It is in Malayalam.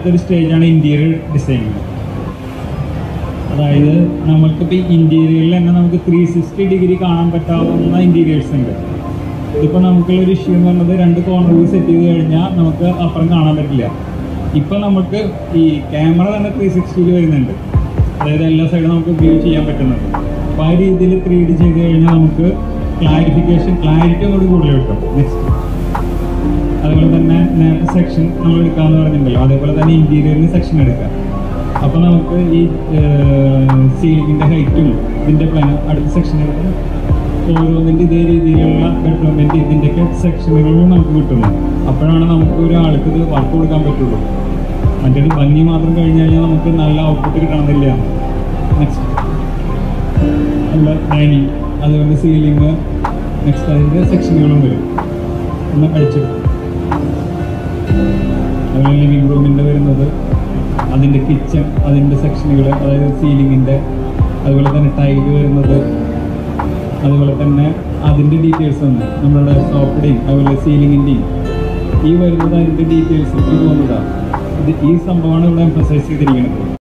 അടുത്തൊരു സ്റ്റേജാണ് ഇന്റീരിയർ ഡിസൈനിങ് അതായത് നമുക്കിപ്പോൾ ഇന്റീരിയറിൽ തന്നെ നമുക്ക് ത്രീ സിക്സ്റ്റി ഡിഗ്രി കാണാൻ പറ്റാവുന്ന ഇന്റീരിയേഴ്സ് ഉണ്ട് ഇതിപ്പോൾ നമുക്കുള്ള ഒരു ഇഷ്യൂ എന്ന് പറയുന്നത് രണ്ട് കോർണറിൽ സെറ്റ് ചെയ്ത് കഴിഞ്ഞാൽ നമുക്ക് അപ്പുറം കാണാൻ പറ്റില്ല ഇപ്പം നമുക്ക് ഈ ക്യാമറ തന്നെ ത്രീ സിക്സ്റ്റിയിൽ വരുന്നുണ്ട് അതായത് എല്ലാ സൈഡും നമുക്ക് വ്യൂ ചെയ്യാൻ പറ്റുന്നുണ്ട് അപ്പോൾ ആ രീതിയിൽ ത്രീ ഡി ചെയ്ത് കഴിഞ്ഞാൽ നമുക്ക് ക്ലാരിഫിക്കേഷൻ ക്ലാരിറ്റി ഒന്നുകൂടി കൂടുതൽ കിട്ടും നെക്സ്റ്റ് അതുപോലെ തന്നെ നേരത്തെ സെക്ഷൻ നമ്മൾ എടുക്കാമെന്ന് പറഞ്ഞിട്ടുണ്ടല്ലോ അതേപോലെ തന്നെ ഇന്റീരിയറിന് സെക്ഷൻ എടുക്കാം അപ്പോൾ നമുക്ക് ഈ സീലിങ്ങിൻ്റെ ഹൈറ്റും ഇതിൻ്റെ പ്ലാൻ അടുത്ത സെക്ഷനുകൾ ഓരോന്നിൻ്റെ ഇതേ രീതിയിലുള്ള ഡെവലപ്മെൻറ്റ് ഇതിൻ്റെയൊക്കെ സെക്ഷനുകളും നമുക്ക് കിട്ടുന്നു അപ്പോഴാണ് നമുക്ക് ഒരാൾക്ക് ഇത് വർക്ക് കൊടുക്കാൻ പറ്റുള്ളൂ മറ്റേത് ഭംഗി മാത്രം കഴിഞ്ഞ് കഴിഞ്ഞാൽ നമുക്ക് നല്ല ഔട്ട്പുട്ട് കിട്ടണമെന്നില്ല നെക്സ്റ്റ് അല്ല ഡൈനിങ് അതുപോലെ സീലിംഗ് നെക്സ്റ്റ് അതിൻ്റെ സെക്ഷനുകളും വരും ഒന്ന് അടിച്ചെടുക്കും അതുപോലെ ലിവിങ് റൂമിൻ്റെ വരുന്നത് അതിൻ്റെ കിച്ചൺ അതിൻ്റെ സെക്ഷനുകൾ അതായത് സീലിങ്ങിൻ്റെ അതുപോലെ തന്നെ ടൈല് വരുന്നത് അതുപോലെ തന്നെ അതിൻ്റെ ഡീറ്റെയിൽസ് ആണ് നമ്മളുടെ സോഫയുടെയും അതുപോലെ സീലിങ്ങിൻ്റെയും ഈ വരുന്നത് അതിൻ്റെ ഡീറ്റെയിൽസ് ഇത് പോകുന്നതാണ് ഇത് ഈ സംഭവമാണ് ഇവിടെ എംഫസൈസ് ചെയ്തിരിക്കുന്നത്